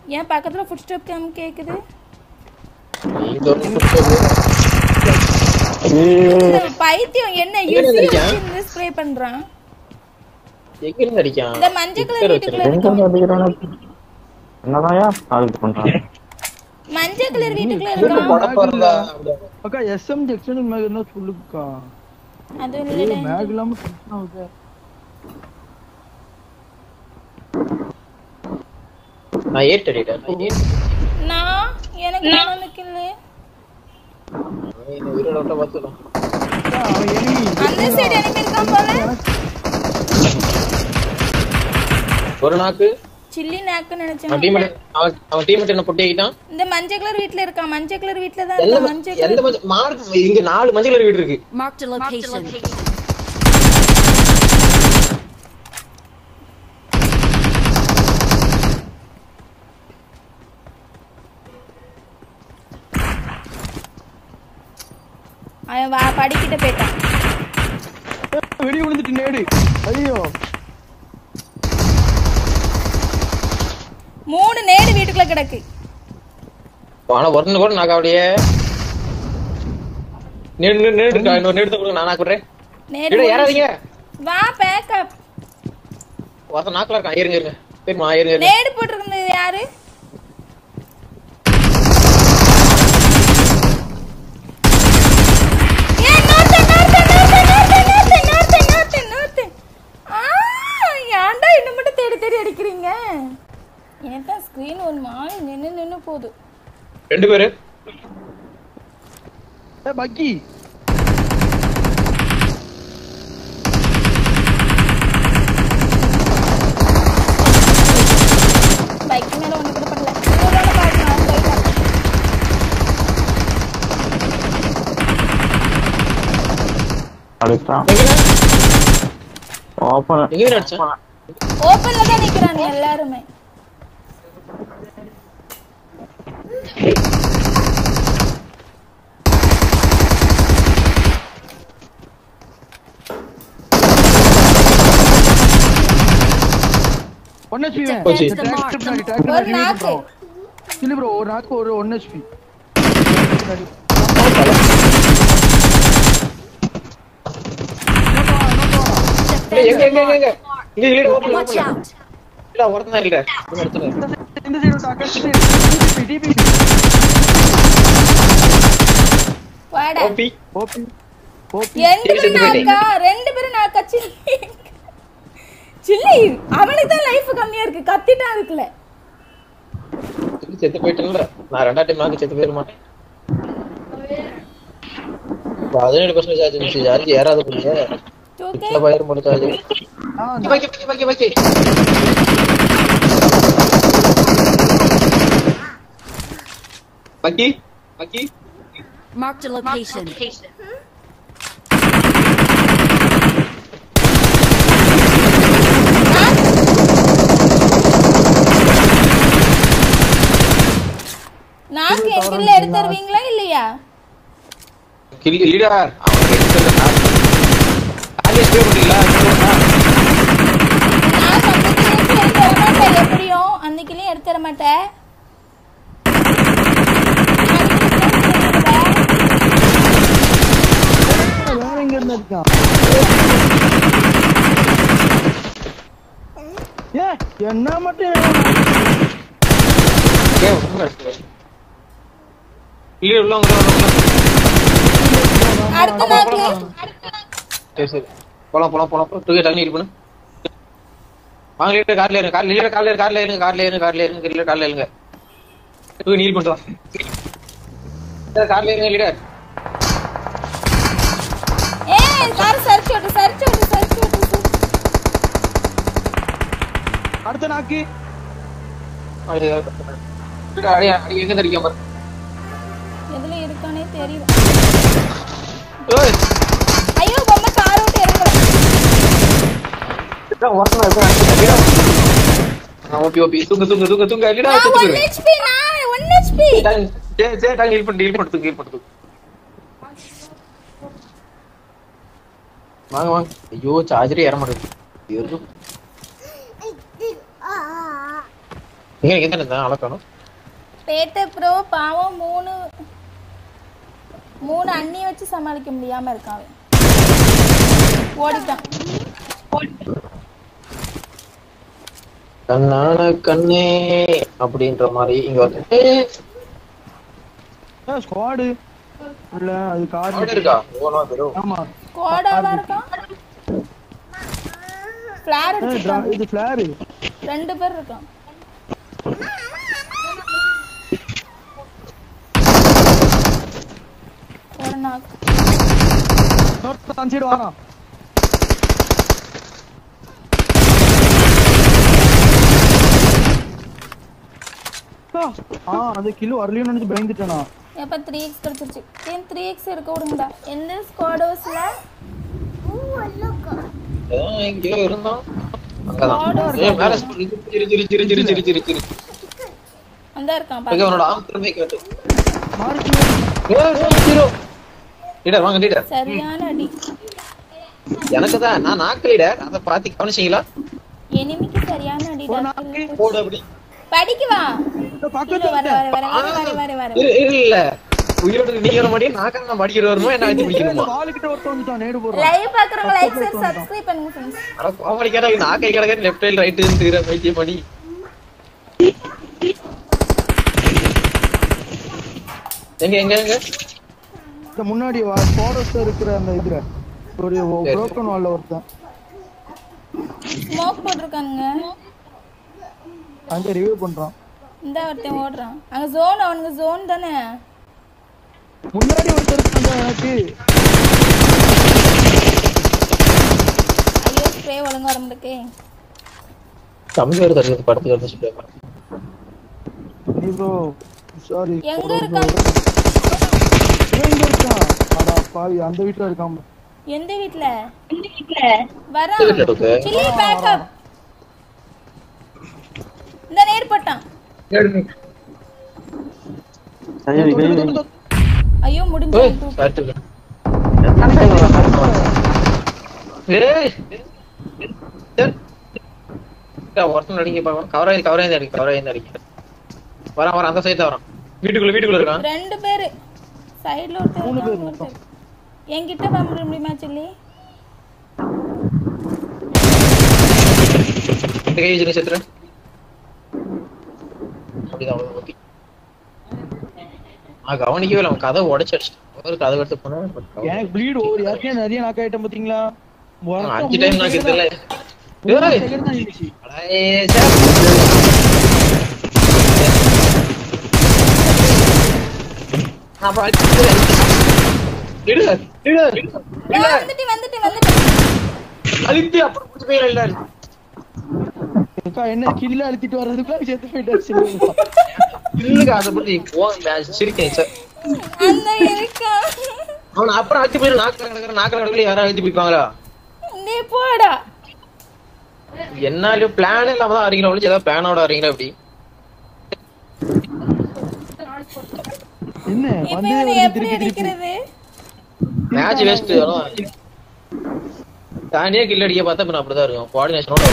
ஏன் பக்கத்துல food step game கேக்குது நீ தொடர்ந்து கொடுத்தது. இந்த பைத்தியம் என்ன எங்க இருந்து யூசி அடிக்கான்? ஸ்ப்ரே பண்றான் எங்க இருந்து அடிக்கான் இந்த மஞ்சள் கலர் வீட்டுக்குள்ள எங்க இருக்கான் இருந்து அடிக்கிறானு என்னதாயா டார்கெட் பண்றான் மஞ்சள் கலர் வீட்டுக்குள்ள இது இருக்கான் படப்பறதா அக்கா எஸ்எம் எக்ஸ்டர்னல் மேக் இருந்தா சொல்லுக்கா அது ஏய் இல்லடா மேக் இல்லாம பிரச்சனை ஆகுது நான் ஏட் அடிட்டேன் நான் ஏட் நான் எனக்கு நானுக்கு இல்ல இந்த உயிரோட விட்ட பார்த்துக்கலாம் அக்கா, அவன் enemy. அந்த சைடு எனக்கு இருக்கான் போல ஒரு நாக்கு சில்லி நாக்கு அவன் நினைச்சேன் டீம் அவன் அவன் டீம் என்ன பொட்டி ஆகிட்டான் இந்த மஞ்சள் கலர் வீட்ல இருக்கான் மஞ்சள் கலர் வீட்ல தான் எந்த இருக்கான் ம- மஞ்சள் எந்த கலர் மஞ்சள் மார்க் இங்க நாலு மஞ்சள் கலர் வீடு இருக்கு Marked a location. அவன் வா படிக்கிட்ட போயிட்டான் ஏய், வெடி விழுந்துட்டு நேடு ஐயோ மூணு நேடு வீட்டுக்குள்ள கிடக்கு ஆனா ஒன்னு கூட நாக்கு அப்படியே நேடு நேடு நேடு இருக்கா? இன்னொரு நேடு கொடுங்க நான் நாக்குறேன் நேடு இட ஏறாதீங்க வா பேக்கப் ஒருத்தன் நாக்குல இருக்கான் இருங்க இருங்க சரிம்மா இருங்க இருங்க நேடு போட்டிருந்தது யாரு ஏய், இன்னொருத்தன், இன்னொருத்தன், இன்னொருத்தன், இன்னொருத்தன், இன்னொருத்தன், இன்னொருத்தன், இன்னொருத்தன். ஆ, ஏன்டா என்ன மட்டும் தேடி தேடி அடிக்கிறீங்க எனக்கு தான் ஸ்க்ரீன் ஒரு மாதிரி நின்னு நின்னு போகுது ரெண்டு பேரு ஏ பக்கி பைக் மேல ஒண்ணு கூட பண்ணல இன்னொரு பாருங்க அந்த side ல. அடிச்சான் எங்க ஓப்பன் எங்க அடிச்சான் ஓப்பன்ல தான் நிக்கிறாங்க எல்லாருமே ஒன் ஹெச்பி போச்சு. ஒரு நாக்கு இல்ல ப்ரோ ஒரு நாக்கு ஒரு ஒன் ஹெச்பி ஏய், எங்க எங்க எங்க எங்க இங்க இல்ல ஓபன் Watch ஓபன் out. இல்ல ஒருத்தன் இல்ல இந்த இடத்துல இந்த சைடு டாக்கா டிபி டிபி வாடா ஓபி ஓபி ஓபி ரெண்டு சரி, பேரும் சரி, நாக்கா ரெண்டு பேரும் நாக்கா சில்லி சில்லி அவனுக்கு தான் லைஃப் கம்மியா இருக்கு கத்திட்டான் இருக்குல்ல திருப்பி செத்து போயிட்டேன்ல நான் ரெண்டா டைம் நாக்கு செத்து போயிட மாட்டேன் பதினேழு பர்சன்டேஜ் ஆச்சு மிஸ் யாருக்கு ஏறாத புரிய ஓகே இல்ல பயிர் முடிச்சாச்சு ஆ வைக்க வைக்க வைக்க வைக்க பக்கி பக்கி Marked a location. நாக்கு என் கில்ல எடுத்து தருவீங்களா இல்லையா கில் லீடர் அவன் எடுத்து ஆலியஸ் பே பண்ணீங்களா நான் சம்பளத்துக்கு எடுத்து தர மாட்டேன் எப்படியும் அந்த கிளியும் எடுத்து தர மாட்டேன் வேற எங்க இருந்து அடிச்சான் ஏ என்ன மட்டும் ஏன் லீடர் உள்ள உள்ள உள்ள அடுத்த நாக்கு சரி சரி போலாம் போலாம் போலாம் டூ டக்குனு இது பண்ணு வாங்க லீடர் கார்ல இருங்க கார்ல லீடர் கார்ல கார்ல இருங்க கார்ல இருங்க கார்ல இருங்க லீடர் கார்ல இருங்க டூ நீல் பண்ணிட்டு வா லீடர் கார்ல இருங்க லீடர் ஏய் கார் சர்ச் ஓட்டு சர்ச் ஓட்டு சர்ச் ஓட்டு அடுத்த நாக்கு அடி அடி அடி எங்க தெரியும் பாரு எதுல இருக்கானே தெரியல ஓய் ஐயோ பொம்மை கார் விட்டு இறங்குறேன் இதான் ஒருத்தன் இருக்கான் லீடர் நான் ஓபி ஓபி தூங்க தூங்க தூங்க தூங்க லீடர் நான் ஒன் தூங்க ஹெச்பி நான் ஒன் ஹெச்பி சரி சரி டாங்க ஹீல் பண்ணு ஹீல் பண்ணு தூங்க ஹீல் பண்ணு தூங்க வாங்க வாங்க ஐயோ சார்ஜரே ஏற மாட்டேங்குது ஐயோ. இங்க எங்க இருந்தா அளக்கணும் பேட்ட ப்ரோ பாவம் மூணு மூணு அண்ணியை வச்சு சமாளிக்க முடியாம இருக்கான் அவன். ஓடிட்டான் கண்ணான கண்ணே அப்படின்ற மாதிரி இங்க வந்து ஏய், ஸ்குவாடு இல்ல அது கார் அவன் இருக்கா ஓனா பெரும் ஆமா கோடாவா இருக்கான் ஃபிளார் ஏய், அடிச்சிருக்கான் dra- இது ஃபிளாரு ரெண்டு பேர் இருக்கான் ஒரு நாக்கு அந்த சைடு வாரான் ஆ அந்த கிலோ வரலையும் நினைச்சு பயந்துட்டேனா எப்போ த்ரீ எக்ஸ் கிடச்சிருச்சு ஏன் த்ரீ எக்ஸ் இருக்க விடுங்கடா எந்த ஸ்குவாடோஸில் ஏதோ எங்கேயோ இருந்தான் அங்கதான் ஏய், மேல சிரி சிரி சிரி சிரி சிரி சிரி சிரி சிரி அந்த இருக்கான் இங்க பாரு. அவனோட ஆம் திறமை கேட்டு மார்க் ஏய், ஏய், ஹீரோ லீடர் வாங்க லீடர் சரியான அடி எனக்கு தான் நான் நாக்கு லீடர் அதை பாத்தி கவனிச்சீங்களா எனிமிக்கு சரியான அடிடா போடு அப்படி படிக்கு வா பக்கத்துல வர வர வர வர வர வர வர இரு இரு, இல்ல உயிரோட நீங்க வர மாட்டேன் நாக்க நான் படிக்கிற வருமோ என்ன ஆச்சு பிடிக்கணுமா வாளுக்கிட்ட ஒருத்தன் வந்துட்டான் நேடு போடுறான் லைவ் பாக்குறவங்க லைக் ஷேர் சப்ஸ்கிரைப் பண்ணுங்க ஃப்ரெண்ட்ஸ் அட கோமடி கேட்டா நாக்கை கிடக்க லெஃப்ட் சைடு ரைட் தீர வைத்தியம் பண்ணி எங்க எங்க எங்க இந்த முன்னாடி ஃபாரஸ்ட் இருக்கிற அந்த இதுல ஒரு புரோக்கன் வால்ல ஒருத்தன் ஸ்மோக் போட்டிருக்கானுங்க அங்க ரிவ்யூ பண்றான் இந்த ஒருத்தன் ஓடுறான் அங்க ஜோன் அவனுங்க ஜோன் தானே முன்னாடி ஒருத்தர் இருக்காங்க எனக்கு ஐயோ ஸ்ப்ரே ஒழுங்கா வர மாட்டேக்கே தம்பி ஒரு தருகிறது படத்துக்கு வந்து சொல்லுவாங்க நீ ப்ரோ சாரி எங்க இருக்கான் எங்க இருக்கான் அடா பாவி அந்த வீட்ல இருக்கான் எந்த வீட்ல வரா எந்த வீட்ல இருக்கு? சில்லி பேக்கப் இந்த நேர் போட்டான் சரி வெய் வெய் ஐயோ முடிஞ்சு ஏய், பார்த்துக்க. ஏய் சரி. ஏய், ஒருத்தன் அடிக்க பாக்கலாம் கவர் ஆகி கவர் ஆகி அடிக்க கவர் ஆகி அடிக்க வரான் வரான் அந்த சைடு தான் வரான் வீட்டுக்குள்ள வீட்டுக்குள்ள இருக்கான் ரெண்டு பேரு சைடுல ஒருத்தர் இருக்கான், ஒருத்தர் என்கிட்ட வர முடியுமா சில்லி இந்த கை வச்சு செத்துறேன் அப்படிதான் அவ்வளவு ஓகே நான் கவனிக்கவே இல்லை அவன் கதை உடைச்சு அடிச்சிட்டான் ஒரு கதை எடுத்து போனா எனக்கு ப்ளீட் ஓவர் யாருக்கே நிறைய நாக் ஆயிட்டேன் பாத்தீங்களா அவன் அஞ்சு டைம் நான் கிட்டல ஏய் செகண்ட் தான் இருந்துச்சு அடே, சே. அப்ப அடிச்சுக்கிறேன். இடு, இடு, இடு. வந்துட்டு வந்துட்டு வந்துட்டு அழுத்தி அப்புறம் புடிச்சு போயிடலாம் இல்ல. அக்கா என்ன கில்ல அழுத்திட்டு வர்றதுக்குள்ள செத்து போயிட்டாரு இல்லைங்க, அதை பத்தி போ, நான் சிரிக்கிறேன் சார். அந்த இருக்கான் அவனை அப்புறம் அழுத்தி போயிடு நாக்கில் கிடக்குற நாக்கில் கிடக்குற யாரும் அழுத்தி போய்ப்பாங்களா நீ போடா என்னாலும் பிளான் இல்லாம தான் வரீங்களா ஒழிச்சு ஏதாவது பிளானோட வரீங்களா அப்படி என்ன இப்ப வந்து இவனை வந்து எப்படி திருப்பி திருப்பி அடிக்கிறது மேட்ச் வேஸ்ட் தானியா கில் அடிக்க பார்த்தா இப்ப நான் அப்படிதான் இருக்கும் கோஆர்டினேஷனோட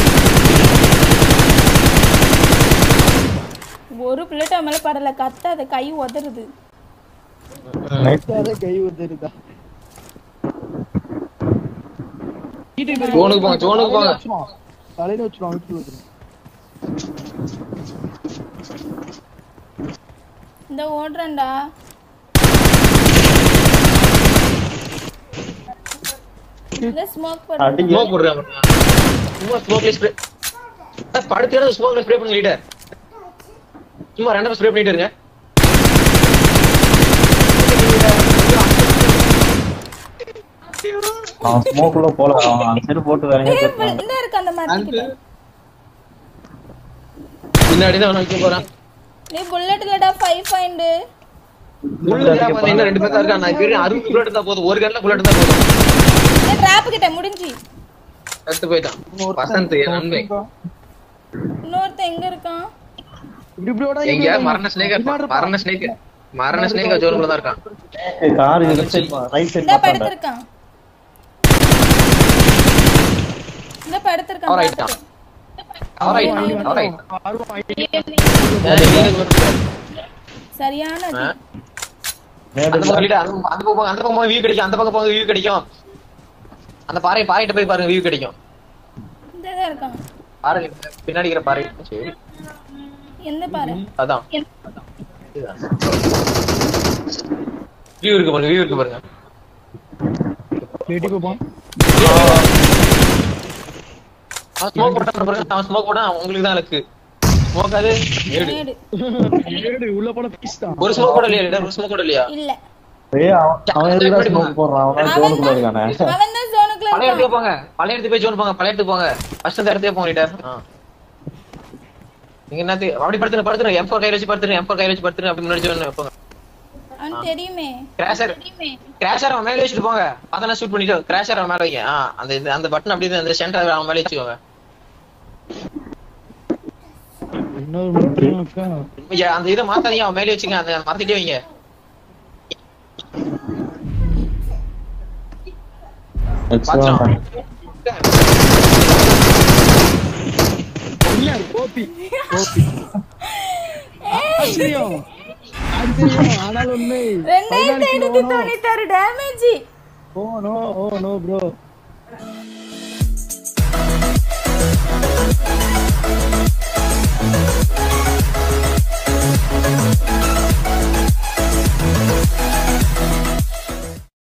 ஒரு பிள்ளைட்ட மேல படல கத்தாத கை உதறுது அதான் கை வந்துருக்கா ஜோனுக்கு போங்க, ஜோனுக்கு போங்க. தலையில வச்சிருவான் வீட்டுல வச்சிருவான் இந்த ஓடுறேன்டா இந்த ஸ்மோக் போடு அடிங்க ஸ்மோக் போடுறாங்க சும்மா ஸ்மோக்ல ஸ்ப்ரே படுத்து ஸ்மோக்ல ஸ்ப்ரே பண்ணி லீடர் சும்மா ரெண்டாவது ஸ்ப்ரே பண்ணிட்டு இருங்க அவன் ஸ்மோக்குள்ள போல அவன் அந்த சைடு போட்டு வேற எங்கேயோ போயிருப்பான். இந்த இருக்கு அந்த மரத்துக்கிட்ட பின்னாடி தான் அவனை வைக்க போறான் நீ புல்லட் இல்லடா ஃபைவ் பாயிண்ட் புல்லட் பாத்தீங்கன்னா ரெண்டு பேர் தான் இருக்கான் நான் பேரு அறுபது புல்லட் தான் போதும் ஒரு கண்ணில் புல்லட் தான் போதும் இந்த டிராப் கிட்ட முடிஞ்சு எடுத்து போயிட்டான் வசந்த் என் நண்பன் இன்னொருத்தன் எங்க இருக்கான் இப்படி இப்படி ஓடாத, எங்க இப்படி மரண ஸ்னேக் பின்னாடி இருப்பான். மரண ஸ்னேக் மரண ஸ்னேக் ஜோனுக்குள்ள தான் இருக்கான் ஏய், கார் இது லெஃப்ட் சைடு ரைட் சைடு இந்த பார்த்தாண்டா படுத்திருக்கான் இந்த படுத்திருக்கான் Alright, பார்த்துட்டு. Alright, alright. ஆர்வம் ஆயிட்டு ஏய், வீடு கொடுத்து. சரியான ஆ? மேடு அந்த பக்கம் leader, அந்த அந்த பக்கம் அந்த பக்கம் வியூ கிடைக்கும் அந்த பக்கம் போங்க வியூ கிடைக்கும் அந்த பாறை பாறைகிட்ட போய் பாருங்க வியூ கிடைக்கும் இந்த தான் இருக்கான் பாருங்க பின்னாடி இருக்கிற பாறை சரி எந்த பாரு அதான் வியூ இருக்கு பாருங்க வியூ இருக்கு பாருங்க வெட்டி போப்போம் அவன் ஸ்மோக் போட்டான் பாருங்க அவன் ஸ்மோக் போட்டான் உங்களுக்கு தான் இருக்கு ஸ்மோக் அது ஏடு மேடு ஏடு உள்ள போன பீஸ் தான் ஒரு ஸ்மோக் கூட இல்லையா leader? ஒரு ஸ்மோக் கூட இல்லையா இல்ல ஏய் அவன் அவன் எதுக்கு ஸ்மோக் போடுறான் அவன் ஜோனுக்குள்ள இருக்கானே அவன் தான் ஜோனுக்குள்ள பழைய இருக்கான் இடத்துக்கு போங்க பழைய இடத்துக்கு போய் ஜோன் போங்க பழைய இடத்துக்கு போங்க ஃபர்ஸ்ட் அந்த இடத்துக்கு போங்க லீடர் நீங்க என்னது அப்படி படுத்துங்க படுத்துங்க எம் ஃபோர் கையில வச்சு படுத்துங்க எம் ஃபோர் கையில வச்சு படுத்துங்க அப்படி முன்னாடி ஜோன் போங்க அவன் தெரியுமே கிராஷர் கிராஷர் அவன் மேல வச்சுட்டு போங்க அதெல்லாம் ஷூட் பண்ணிட்டு கிராஷர் அவன் மேல வைங்க ஆ, அந்த இது- அந்த பட்டன் அப்படியே அந்த சென்டர் அவன் மேல வச்சுக்கோங்க இன்னொரு மட்டும் இருக்கா ஐயா, அந்த இதை மாத்தாதீங்க அவன் மேலே வச்சுங்க அந்த மாத்திட்டே வைங்க பாத்துறான் இல்ல கோபி கோபி ஆச்சரியம் ஆச்சரியம் ஆனால் உண்மை ரெண்டாயிரத்தி ஐநூத்தி தொண்ணூத்தாறு damage oh no oh no bro